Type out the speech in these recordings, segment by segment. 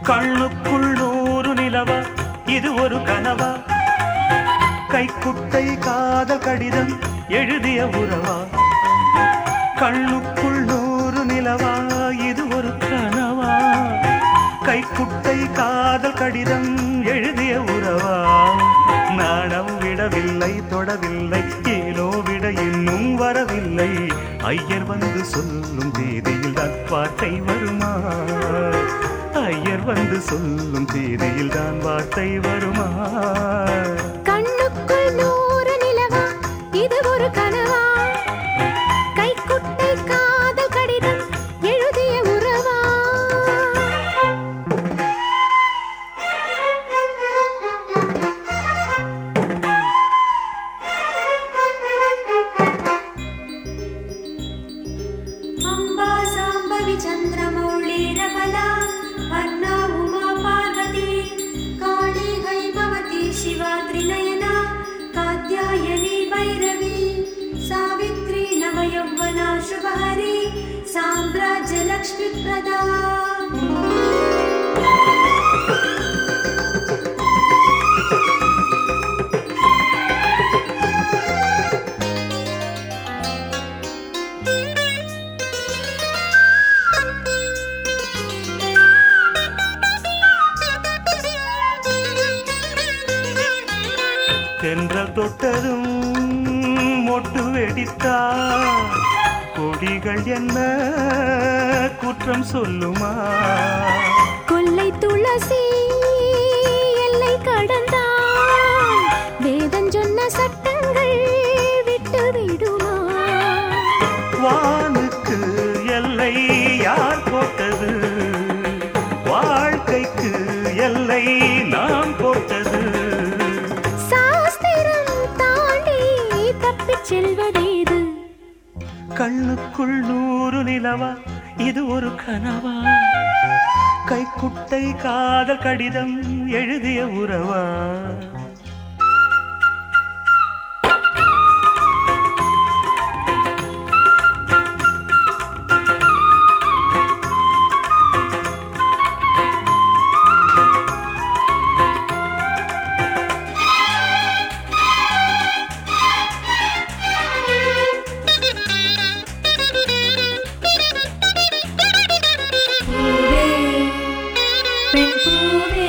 கண்ணுக்குள் நூறு நிலவா இது ஒரு கனவா கைக்குட்டை காதல் கடிதம் எழுதிய உறவா கண்ணுக்குள் நூறு நிலவா இது ஒரு கனவா கைக்குட்டை காதல் கடிதம் எழுதிய உறவா நாணம் விடவில்லை தொடவில்லை ஏனோ விட இன்னும் வரவில்லை ஐயர் வந்து சொல்லும் தேதியில் தான் வார்த்தை வருமா ஐயர் வந்து சொல்லும் தேதியில் தான் வார்த்தை வருமா கண்ணுக்குள் நூறு நிலவா இது ஒரு கனவா கைக்குட்டை காதல் கடிதம் எழுதிய உறவா अम्बा साम्बवि चन्द्रमौळीरबला वर्णा उमा पार्वती काली हैमवती शिवा त्रिनयना कात्यायनी भैरवी सावित्री नवयौवना शुभहरी साम्राज्यलक्ष्मीप्रदा தென்றல் தொட்டதும் மொட்டு வெடித்தா கொடிகள் என்ன குற்றம் சொல்லுமா கொல்லை துளசி எல்லை கடந்தான் வேதம் சொன்ன சட்டங்கள் விட்டு விடுமா வானுக்கு எல்லை யார் போட்டது வாழ்க்கைக்கு எல்லை நாம் போட்டது சாஸ்திரம் தாண்டி தப்பிச் செல்வதேது கண்ணுக்குள் நூறு நிலவா இது ஒரு கனவா கைக்குட்டை காதல் கடிதம் எழுதிய உறவா பூவே பெண் பூவே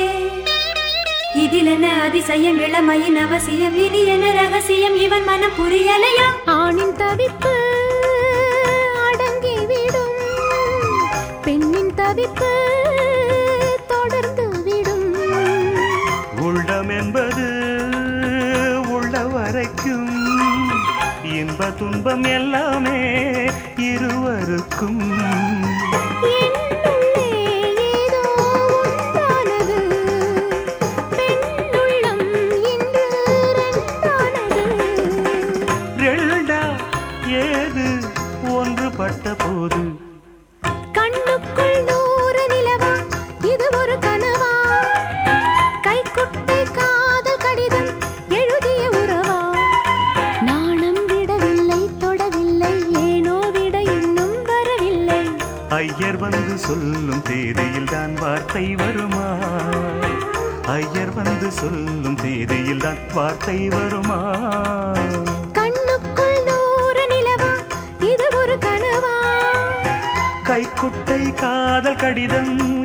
இதிலென அதிசயம் இளமையின் அவசியம் இனி என ரகசியம் இவன் மனம் புரியலையா ஆணின் தவிப்பு அடங்கிவிடும் பெண்ணின் தவிப்பு தொடர்ந்து விடும் உள்ளம் என்பது உள்ள வரைக்கும் இன்ப துன்பம் எல்லாமே இருவருக்கும் என்னுள்ளே ஏதோ உண்டானது பெண்ணுள்ளம் இன்று ரெண்டானது ரெண்டா ஏது ஒன்றுபட்ட போது கண்ணுக்குள் நூறு நிலவா இது ஒரு கனவா கைக்குட்டை காதல் கடிதம் எழுதிய உறவா நாணம் விடவில்லை தொடவில்லை ஏனோ விட இன்னும் வரவில்லை ஐயர் வந்து சொல்லும் தேதியில் தான் வார்த்தை வருமா ஐயர் வந்து சொல்லும் தேதியில் தான் வார்த்தை வருமா கண்ணுக்குள் நூறு நிலவா இது ஒரு கனவா கைக்குட்டை காதல் கடிதம்